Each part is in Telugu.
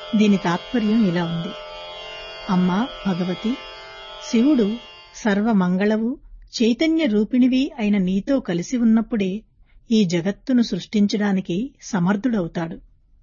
దీని తాత్పర్యం ఇలా ఉంది అమ్మా భగవతి శివుడు సర్వమంగళవు చైతన్య రూపిణివి అయిన నీతో కలిసి ఉన్నప్పుడే ఈ జగత్తును సృష్టించడానికి సమర్థుడవుతాడు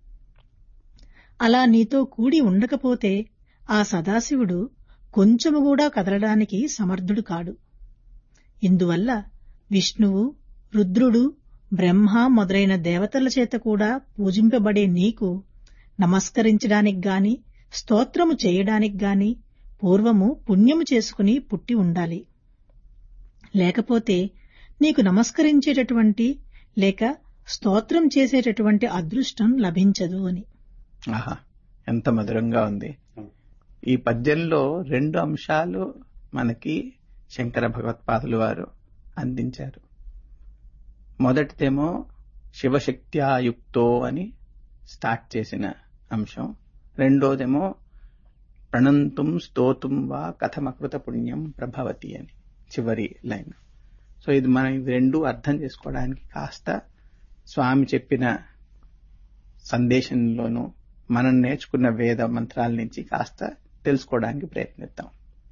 అలా నీతో కూడి ఉండకపోతే ఆ సదాశివుడు కొంచెము కూడా కదలడానికి సమర్థుడు కాడు ఇందువల్ల విష్ణువు రుద్రుడు బ్రహ్మ మొదలైన దేవతల చేత కూడా పూజింపబడే నీకు నమస్కరించడానికి గాని స్తోత్రము చేయడానికి గాని పూర్వము పుణ్యము చేసుకుని పుట్టి ఉండాలి లేకపోతే నీకు నమస్కరించేటటువంటి లేక స్తోత్రం చేసేటటువంటి అదృష్టం లభించదు అని ఆహా ఎంత మధురంగా ఉంది ఈ పద్యంలో రెండు అంశాలు మనకి శంకర భగవత్పాదులు వారు అందించారు మొదటిదేమో శివశక్త్యాయుక్తో అని స్టార్ట్ చేసిన అంశం రెండోదేమో ప్రణంతుం స్తోతుం వా కథమకృత పుణ్యం ప్రభవతి అని చివరి లైన్ సో ఇది మనం ఇవి రెండు అర్థం చేసుకోవడానికి కాస్త స్వామి చెప్పిన సందేశంలోనూ మనం నేర్చుకున్న వేద మంత్రాల నుంచి కాస్త తెలుసుకోవడానికి ప్రయత్నిద్దాం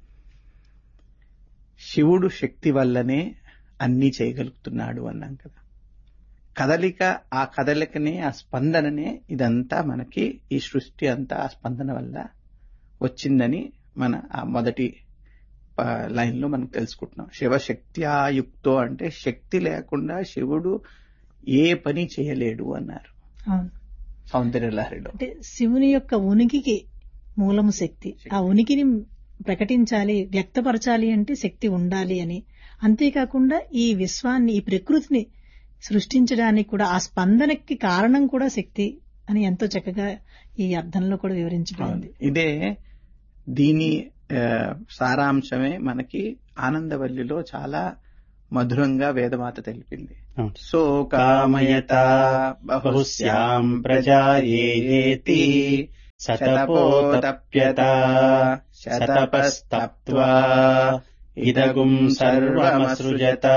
శివుడు శక్తి వల్లనే అన్నీ చేయగలుగుతున్నాడు అన్నాం కదా కదలిక ఆ కదలికనే ఆ స్పందననే ఇదంతా మనకి ఈ సృష్టి అంతా ఆ స్పందన వల్ల వచ్చిందని మన ఆ మొదటి లైన్ లో మనం తెలుసుకుంటున్నాం శివశక్త్యాయుక్తో అంటే శక్తి లేకుండా శివుడు ఏ పని చేయలేడు అన్నారు అవును సౌందర్యలహరిలో అంటే శివుని యొక్క ఉనికికి మూలము శక్తి ఆ ఉనికిని ప్రకటించాలి వ్యక్తపరచాలి అంటే శక్తి ఉండాలి అని అంతేకాకుండా ఈ విశ్వాన్ని ఈ ప్రకృతిని సృష్టించడానికి కూడా ఆ స్పందనకి కారణం కూడా శక్తి అని ఎంతో చక్కగా ఈ అర్థంలో కూడా వివరించబడింది ఇదే దీని సారాంశమే మనకి ఆనందవల్లిలో చాలా మధురంగా వేదమాత తెలిపింది సో కామయత బహుశ్యాం ప్రజాయేతి శతపోతప్యత శతపస్తప్త్వా ఇదగుం సర్వమసృజత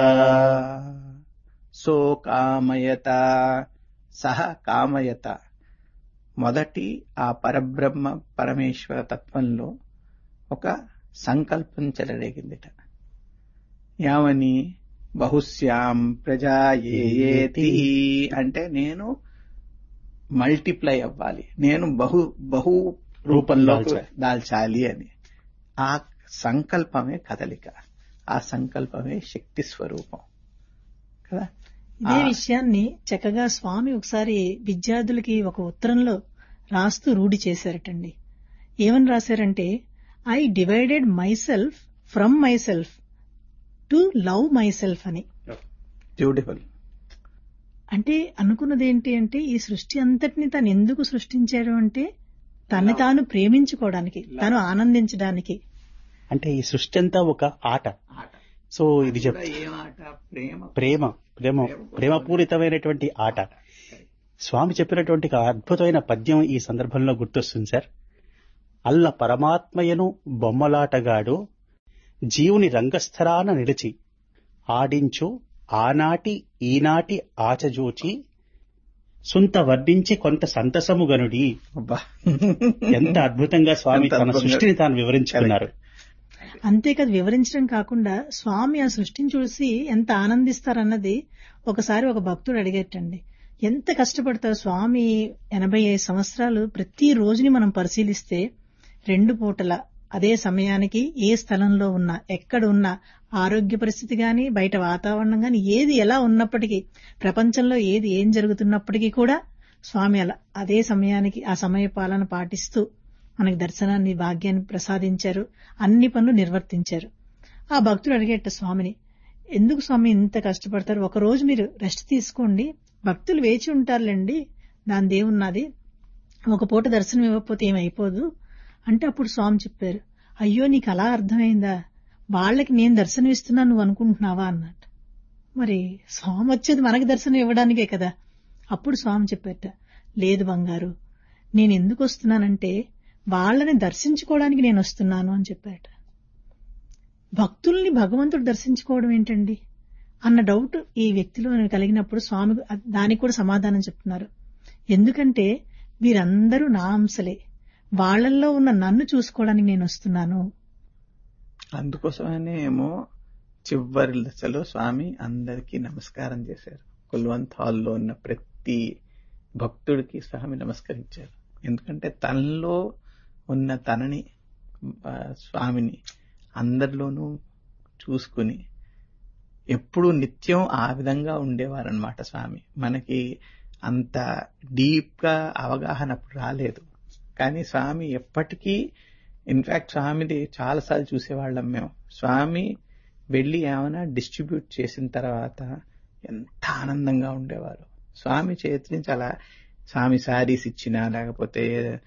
సో కామయత సహ కామయత మొదటి ఆ పరబ్రహ్మ పరమేశ్వర తత్వంలో ఒక సంకల్పం చెలరేగిందిట యావని బహుశ్యాం ప్రజా ఏతి అంటే నేను మల్టిప్లై అవ్వాలి నేను బహు బహు రూపంలో దాల్చాలి అని ఆ సంకల్పమే కదలిక ఆ సంకల్పమే శక్తి స్వరూపం కదా ఇదే విషయాన్ని చక్కగా స్వామి ఒకసారి విద్యార్థులకి ఒక ఉత్తరంలో రాస్తూ రూఢి చేశారటండి ఏమని రాశారంటే I divided myself from myself to love myself అని బ్యూటిఫుల్ అంటే అనుకున్నది ఏంటి అంటే ఈ సృష్టి అంతటిని తను ఎందుకు సృష్టించాడు అంటే తన్ని తాను ప్రేమించుకోవడానికి తను ఆనందించడానికి అంటే ఈ సృష్టి అంతా ఒక ఆట సో ఇది చెప్ ప్రేమ ప్రేమ ప్రేమపూరితమైనటువంటి ఆట స్వామి చెప్పినటువంటి ఒక అద్భుతమైన పద్యం ఈ సందర్భంలో గుర్తొస్తుంది సార్ అల్ల పరమాత్మయను బొమ్మలాటగాడు జీవుని రంగస్థరాన నిలిచి ఆడించు ఆనాటి ఈనాటి ఆచజూచి సుంత వర్ణించి కొంత సంతసము గనుడి ఎంత అద్భుతంగా స్వామి తన సృష్టిని తాను వివరించుకున్నారు అంతేకాదు వివరించడం కాకుండా స్వామి ఆ సృష్టిని చూసి ఎంత ఆనందిస్తారన్నది ఒకసారి ఒక భక్తుడు అడిగేటండి ఎంత కష్టపడతారు స్వామి ఎనభై ఐదు సంవత్సరాలు ప్రతి రోజుని మనం పరిశీలిస్తే రెండు పూటల అదే సమయానికి ఏ స్థలంలో ఉన్నా ఎక్కడ ఉన్నా ఆరోగ్య పరిస్థితి గాని బయట వాతావరణం గాని ఏది ఎలా ఉన్నప్పటికీ ప్రపంచంలో ఏది ఏం జరుగుతున్నప్పటికీ కూడా స్వామి అలా అదే సమయానికి ఆ సమయ పాలన పాటిస్తూ మనకి దర్శనాన్ని భాగ్యాన్ని ప్రసాదించారు అన్ని పనులు నిర్వర్తించారు ఆ భక్తుడు అడిగేట స్వామిని ఎందుకు స్వామి ఇంత కష్టపడతారు ఒక రోజు మీరు రెస్ట్ తీసుకోండి భక్తులు వేచి ఉంటారులేండి దాని దేవున్నది ఒక పూట దర్శనం ఇవ్వకపోతే ఏమైపోదు అంటే అప్పుడు స్వామి చెప్పారు అయ్యో నీకు అలా అర్థమైందా వాళ్ళకి నేను దర్శనం ఇస్తున్నా నువ్వు అనుకుంటున్నావా అన్నట్టు మరి స్వామి వచ్చేది మనకి దర్శనం ఇవ్వడానికే కదా అప్పుడు స్వామి చెప్పారట లేదు బంగారు నేను ఎందుకు వస్తున్నానంటే వాళ్ళని దర్శించుకోవడానికి నేను వస్తున్నాను అని చెప్పారట భక్తుల్ని భగవంతుడు దర్శించుకోవడం ఏంటండి అన్న డౌట్ ఈ వ్యక్తిలో కలిగినప్పుడు స్వామి దానికి కూడా సమాధానం చెప్తున్నారు ఎందుకంటే వీరందరూ నా అంశలే వాళ్ళల్లో ఉన్న నన్ను చూసుకోవడానికి నేను వస్తున్నాను అందుకోసమనే ఏమో చివరి దశలో స్వామి అందరికీ నమస్కారం చేశారు కుల్వంత్ హాల్లో ఉన్న ప్రతి భక్తుడికి స్వామి నమస్కరించారు ఎందుకంటే తనలో ఉన్న తనని ఆ, స్వామిని అందరిలోనూ చూసుకుని ఎప్పుడు నిత్యం ఆ విధంగా ఉండేవారనమాట స్వామి మనకి అంత డీప్ గా అవగాహన అప్పుడు రాలేదు కానీ స్వామి ఎప్పటికీ ఇన్ఫాక్ట్ స్వామిది చాలాసార్లు చూసేవాళ్ళం మేము స్వామి వెళ్ళి ఏమైనా డిస్ట్రిబ్యూట్ చేసిన తర్వాత ఎంత ఆనందంగా ఉండేవారు స్వామి చేతి నుంచి అలా స్వామి శారీస్ ఇచ్చినా లేకపోతే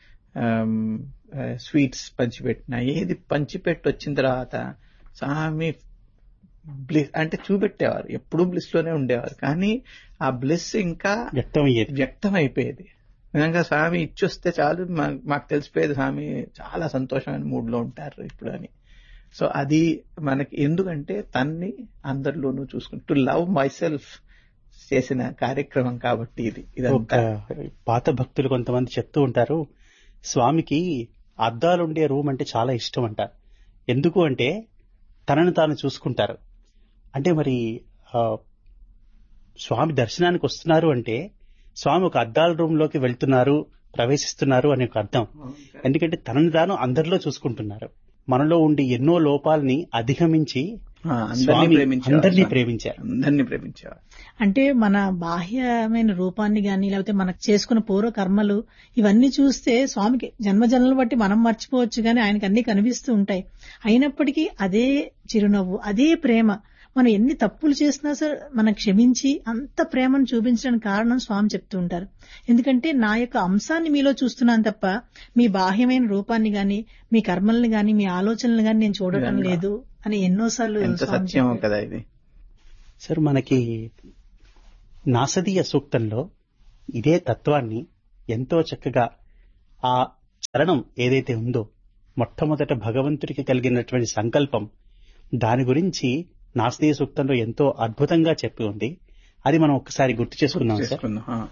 స్వీట్స్ పంచిపెట్టినా ఏది పంచిపెట్టి వచ్చిన తర్వాత స్వామి బ్లిస్ అంటే చూపెట్టేవారు ఎప్పుడూ బ్లిస్ లోనే ఉండేవారు కానీ ఆ బ్లిస్ ఇంకా వ్యక్తం అయ్యేది వ్యక్తం అయిపోయేది నిజంగా స్వామి ఇచ్చొస్తే చాలు మా- మాకు తెలిసిపోయేది స్వామి చాలా సంతోషమైన మూడ్ లో ఉంటారు ఇప్పుడు అని సో అది మనకి ఎందుకంటే తన్ని అందరిలోనూ చూసుకుంటూ టు లవ్ మై సెల్ఫ్ చేసిన కార్యక్రమం కాబట్టి ఇది ఒక ఇదంతా పాత భక్తులు కొంతమంది చెప్తూ ఉంటారు స్వామికి అద్దాలుండే రూమ్ అంటే చాలా ఇష్టం అంట ఎందుకు అంటే తనను తాను చూసుకుంటారు అంటే మరి ఆ, స్వామి దర్శనానికి వస్తున్నారు అంటే స్వామి ఒక అద్దాల రూమ్ లోకి వెళ్తున్నారు ప్రవేశిస్తున్నారు అనే ఒక అర్థం ఎందుకంటే తనను తాను అందరిలో చూసుకుంటున్నారు మనలో ఉండి ఎన్నో లోపాలని అధిగమించి ఆ, అందరినీ స్వామి ప్రేమించేవారు అందరినీ స్వామి. ప్రేమించారు అందరినీ ప్రేమించేవారు అంటే మన బాహ్యమైన రూపాన్ని గాని లేకపోతే మనకు చేసుకున్న పూర్వ కర్మలు ఇవన్నీ చూస్తే స్వామికి జన్మజన్మలు బట్టి మనం మర్చిపోవచ్చు గాని ఆయనకి అన్ని కనిపిస్తూ ఉంటాయి అయినప్పటికీ అదే చిరునవ్వు అదే ప్రేమ మనం ఎన్ని తప్పులు చేసినా సరే మనం క్షమించి అంత ప్రేమను చూపించడానికి కారణం స్వామి చెప్తూ ఉంటారు ఎందుకంటే నా యొక్క అంశాన్ని మీలో చూస్తున్నాను తప్ప మీ బాహ్యమైన రూపాన్ని గాని మీ కర్మల్ని గాని మీ ఆలోచనలు గాని నేను చూడటం నిజంగా. లేదు అని ఎన్నోసార్లు ఎంత స్వామి సత్యమో చెప్పారు. కదా ఇది సార్ మనకి నాసదీయ సూక్తంలో ఇదే తత్వాన్ని ఎంతో చక్కగా ఆ చరణం ఏదైతే ఉందో మొట్టమొదట భగవంతుడికి కలిగినటువంటి సంకల్పం దాని గురించి నాసదీయ సూక్తంలో ఎంతో అద్భుతంగా చెప్పి ఉంది అది మనం ఒక్కసారి గుర్తు చేసుకుందాం సార్ చేసుకుందాం ఆ.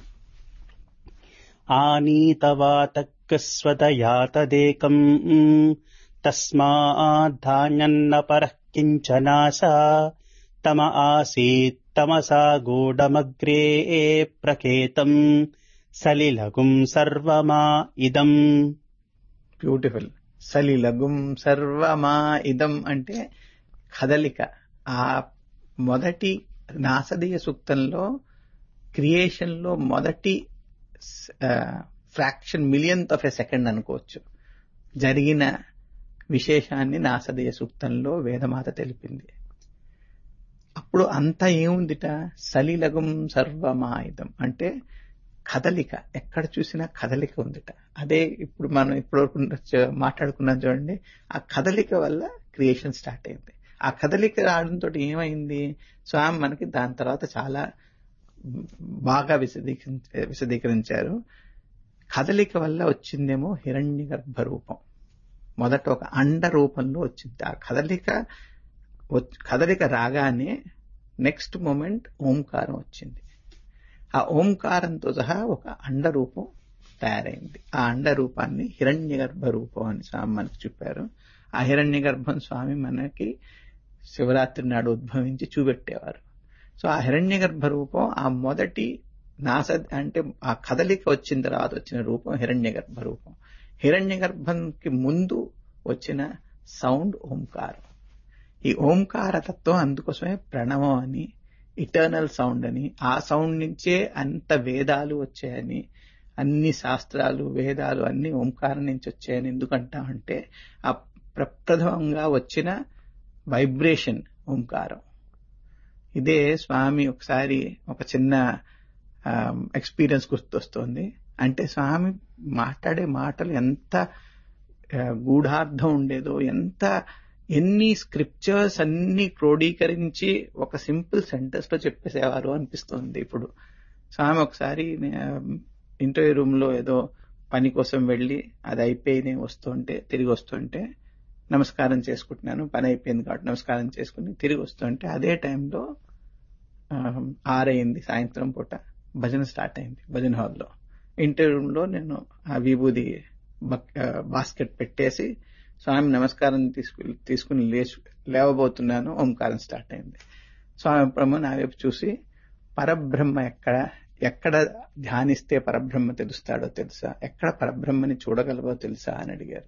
ఆనీతవాతకస్వతయా తదేకం తస్మాధాన్యన్న పరః కించనాసా తమ ఆసీత్ తమసా గూఢమగ్రే ప్రకేతం సలిలగుం సర్వమా ఇదం బ్యూటిఫుల్ సలిలగుం సర్వమా ఇదం అంటే కదలిక ఆ మొదటి నాసదీయ సూక్తంలో క్రియేషన్ లో మొదటి fraction millionth of a second అనుకోవచ్చు జరిగిన విశేషాన్ని నాసదీయ సూక్తంలో వేదమాత తెలిపింది అప్పుడు అంతా ఏముందిట సలిలగుం సర్వమాయుధం అంటే కదలిక ఎక్కడ చూసినా కదలిక ఉందిట అదే ఇప్పుడు మనం ఇప్పటివరకు చ- మాట్లాడుకున్నాం చూడండి ఆ కదలిక వల్ల క్రియేషన్ స్టార్ట్ అయింది ఆ కదలిక రావడంతో ఏమైంది స్వామి మనకి దాని తర్వాత చాలా బాగా విశదీకరించ విశదీకరించారు కదలిక వల్ల వచ్చిందేమో హిరణ్య గర్భ రూపం మొదట ఒక అండ రూపంలో వచ్చింది ఆ కదలిక వచ్- కదలిక రాగానే నెక్స్ట్ మూమెంట్ ఓంకారం వచ్చింది ఆ ఓంకారంతో సహా ఒక అండ రూపం తయారైంది ఆ అండ రూపాన్ని హిరణ్య గర్భ రూపం అని స్వామి మనకు చెప్పారు ఆ హిరణ్య గర్భం స్వామి మనకి శివరాత్రి నాడు ఉద్భవించి చూపెట్టేవారు సో ఆ హిరణ్య గర్భ రూపం ఆ మొదటి నాస అంటే ఆ కదలిక వచ్చిన తర్వాత వచ్చిన రూపం హిరణ్య గర్భ రూపం హిరణ్య గర్భంకి ముందు వచ్చిన సౌండ్ ఓంకారం ఈ ఓంకార తత్వం అందుకోసమే ప్రణవం అని ఇటర్నల్ సౌండ్ అని ఆ సౌండ్ నుంచే అంత వేదాలు వచ్చాయని అన్ని శాస్త్రాలు వేదాలు అన్ని ఓంకారం నుంచి వచ్చాయని ఎందుకంటామంటే ఆ ప్రప్రథమంగా వచ్చిన వైబ్రేషన్ ఓంకారం ఇదే స్వామి ఒకసారి ఒక చిన్న ఎక్స్పీరియన్స్ గుర్తొస్తుంది అంటే స్వామి మాట్లాడే మాటలు ఎంత ఆ, గూఢార్థం ఉండేదో ఎంత ఎన్ని స్క్రిప్చర్స్ అన్ని క్రోడీకరించి ఒక సింపుల్ సెంటెన్స్ లో చెప్పేసేవారు అనిపిస్తుంది ఇప్పుడు స్వామి ఒకసారి ఇంటర్వ్యూ రూమ్ లో ఏదో పని కోసం వెళ్ళి అది అయిపోయి నేను వస్తుంటే తిరిగి వస్తుంటే నమస్కారం చేసుకుంటున్నాను పని అయిపోయింది కాబట్టి నమస్కారం చేసుకుని తిరిగి వస్తుంటే అదే టైంలో ఆరైంది సాయంత్రం పూట భజన స్టార్ట్ అయింది భజన హాల్లో ఇంటర్వ్యూ రూమ్ లో నేను ఆ విభూది బక్- ఆ, బాస్కెట్ పెట్టేసి స్వామి నమస్కారం తీసుకు తీసుకుని లేచి లేవబోతున్నాను ఓంకారం స్టార్ట్ అయింది స్వామి బ్రహ్మ నా వైపు చూసి పరబ్రహ్మ ఎక్కడ ఎక్కడ ధ్యానిస్తే పరబ్రహ్మ తెలుస్తాడో తెలుసా ఎక్కడ పరబ్రహ్మని చూడగలవో తెలుసా అని అడిగారు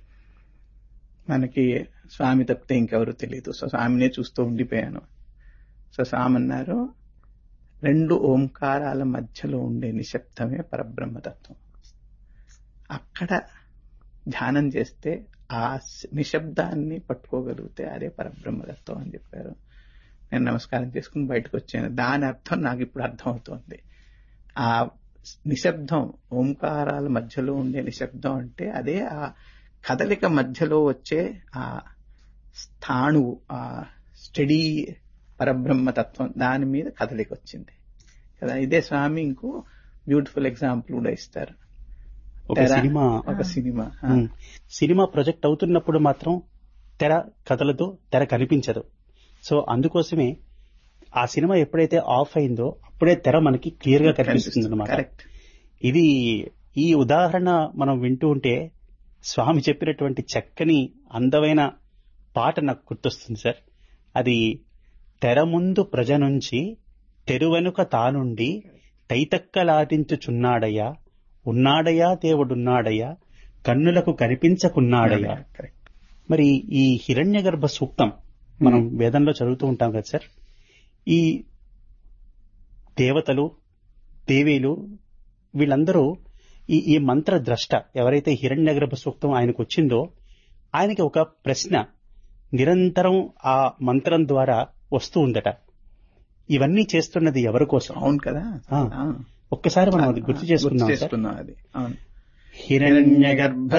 మనకి స్వామి తప్పితే ఇంకెవరు తెలియదు సో స్వామినే చూస్తూ ఉండిపోయాను సో స్వామి అన్నారు రెండు ఓంకారాల మధ్యలో ఉండే నిశ్శబ్దమే పరబ్రహ్మతత్వం అక్కడ ధ్యానం చేస్తే ఆ స్- నిశ్శబ్దాన్ని పట్టుకోగలిగితే అదే పరబ్రహ్మతత్వం అని చెప్పారు నేను నమస్కారం చేసుకుని బయటకు వచ్చాను దాని అర్థం నాకు ఇప్పుడు అర్థం అవుతోంది ఆ నిశ్శబ్దం ఓంకారాల మధ్యలో ఉండే నిశ్శబ్దం అంటే అదే ఆ కదలిక మధ్యలో వచ్చే ఆ స్థాణువు ఆ స్టడీ పరబ్రహ్మతత్వం దాని మీద కదలిక వచ్చింది కదా ఇదే స్వామి ఇంకో బ్యూటిఫుల్ ఎగ్జాంపుల్ కూడా ఇస్తారు ఒక తెర, సినిమా ఒక సినిమా ఆ, ఉమ్, సినిమా ప్రొజెక్ట్ అవుతున్నప్పుడు మాత్రం తెర కదలదు తెర కనిపించదు సో అందుకోసమే ఆ సినిమా ఎప్పుడైతే ఆఫ్ అయిందో అప్పుడే తెర మనకి క్లియర్ గా కనిపిస్తుంది అనమాట కరెక్ట్ ఇది ఈ ఉదాహరణ మనం వింటూ ఉంటే స్వామి చెప్పినటువంటి చక్కని అందమైన పాట నాకు గుర్తొస్తుంది సార్ అది తెర ముందు ప్రజ నుంచి తెరువెనుక తానుండి తైతక్కలాటించుచున్నాడయ్యా ఉన్నాడయ్యా దేవుడున్నాడయ్యా కన్నులకు కనిపించకున్నాడయ్యా కరెక్ట్ మరి ఈ హిరణ్య గర్భ సూక్తం మనం వేదంలో చదువుతూ ఉంటాం కదా సార్ ఈ దేవతలు దేవీలు వీళ్ళందరూ ఈ ఈ మంత్ర ద్రష్ట ఎవరైతే హిరణ్య గర్భ సూక్తం ఆయనకు వచ్చిందో ఆయనకి ఒక ప్రశ్న నిరంతరం ఆ మంత్రం ద్వారా వస్తూ ఉందట ఇవన్నీ చేస్తున్నది ఎవరి కోసం అవును కదా ఆ. ఆ. ఒక్కసారి మనం అది గుర్తు చేసుకుందాం సార్ చేసుకుందాం అది అవును హిరణ్య గర్భ